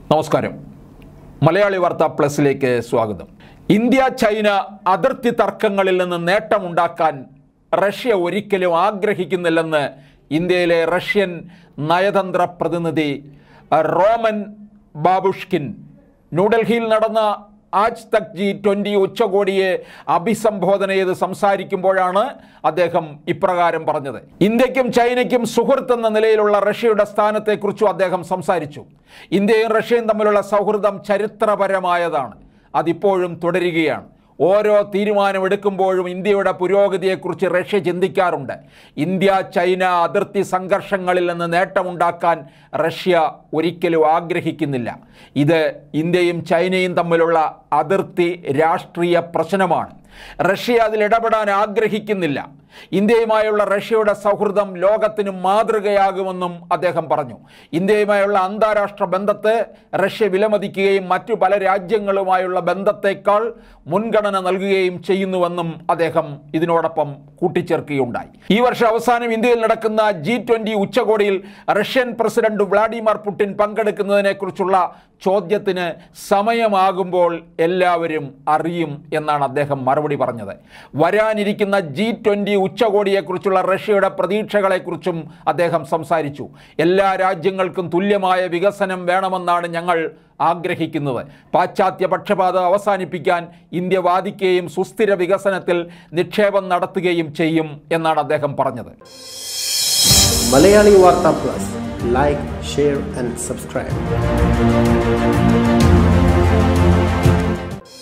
നമസ്കാരം മലയാളി വാർത്ത പ്ലസിലേക്ക് സ്വാഗതം ഇന്ത്യ ചൈന അതിർത്തി തർക്കങ്ങളിൽ നിന്ന് നേട്ടമുണ്ടാക്കാൻ റഷ്യ ഒരിക്കലും ആഗ്രഹിക്കുന്നില്ലെന്ന് ഇന്ത്യയിലെ റഷ്യൻ നയതന്ത്ര പ്രതിനിധി റോമൻ ബാബുഷ്കിൻ ന്യൂഡൽഹിയിൽ നടന്ന ആജ് തക് ജി ട്വൻ്റി ഉച്ചകോടിയെ അഭിസംബോധന ചെയ്ത് സംസാരിക്കുമ്പോഴാണ് അദ്ദേഹം ഇപ്രകാരം പറഞ്ഞത് ഇന്ത്യക്കും ചൈനയ്ക്കും സുഹൃത്ത് എന്ന നിലയിലുള്ള റഷ്യയുടെ സ്ഥാനത്തെക്കുറിച്ചും അദ്ദേഹം സംസാരിച്ചു ഇന്ത്യയും റഷ്യയും തമ്മിലുള്ള സൗഹൃദം ചരിത്രപരമായതാണ് അതിപ്പോഴും തുടരുകയാണ് ഓരോ തീരുമാനമെടുക്കുമ്പോഴും ഇന്ത്യയുടെ പുരോഗതിയെക്കുറിച്ച് റഷ്യ ചിന്തിക്കാറുണ്ട് ഇന്ത്യ ചൈന അതിർത്തി സംഘർഷങ്ങളിൽ നിന്ന് നേട്ടമുണ്ടാക്കാൻ റഷ്യ ഒരിക്കലും ആഗ്രഹിക്കുന്നില്ല ഇത് ഇന്ത്യയും ചൈനയും തമ്മിലുള്ള അതിർത്തി രാഷ്ട്രീയ പ്രശ്നമാണ് റഷ്യ അതിൽ ഇടപെടാൻ ആഗ്രഹിക്കുന്നില്ല ഇന്ത്യയുമായുള്ള റഷ്യയുടെ സൗഹൃദം ലോകത്തിന് മാതൃകയാകുമെന്നും അദ്ദേഹം പറഞ്ഞു ഇന്ത്യയുമായുള്ള അന്താരാഷ്ട്ര ബന്ധത്തെ റഷ്യ വിലമതിക്കുകയും മറ്റു പല രാജ്യങ്ങളുമായുള്ള ബന്ധത്തേക്കാൾ മുൻഗണന നൽകുകയും ചെയ്യുന്നുവെന്നും അദ്ദേഹം ഇതിനോടൊപ്പം കൂട്ടിച്ചേർക്കുകയുണ്ടായി ഈ വർഷം അവസാനം ഇന്ത്യയിൽ നടക്കുന്ന ജി ട്വൻ്റി ഉച്ചകോടിയിൽ റഷ്യൻ പ്രസിഡന്റ് വ്ളാഡിമിർ പുടിൻ പങ്കെടുക്കുന്നതിനെക്കുറിച്ചുള്ള ചോദ്യത്തിന് സമയമാകുമ്പോൾ എല്ലാവരും അറിയും എന്നാണ് അദ്ദേഹം മറുപടി പറഞ്ഞത് വരാനിരിക്കുന്ന ജി ട്വൻ്റി ഉച്ചകോടിയെക്കുറിച്ചുള്ള റഷ്യയുടെ പ്രതീക്ഷകളെക്കുറിച്ചും അദ്ദേഹം സംസാരിച്ചു എല്ലാ രാജ്യങ്ങൾക്കും തുല്യമായ വികസനം വേണമെന്നാണ് ഞങ്ങൾ ആഗ്രഹിക്കുന്നത് പാശ്ചാത്യ പക്ഷപാതം അവസാനിപ്പിക്കാൻ ഇന്ത്യ വാദിക്കുകയും സുസ്ഥിര വികസനത്തിൽ നിക്ഷേപം നടത്തുകയും ചെയ്യും എന്നാണ് അദ്ദേഹം പറഞ്ഞത് Malayali Vartha plus like share and subscribe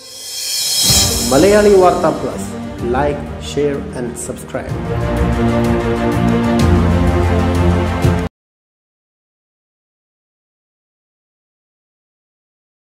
Malayali Vartha plus like share and subscribe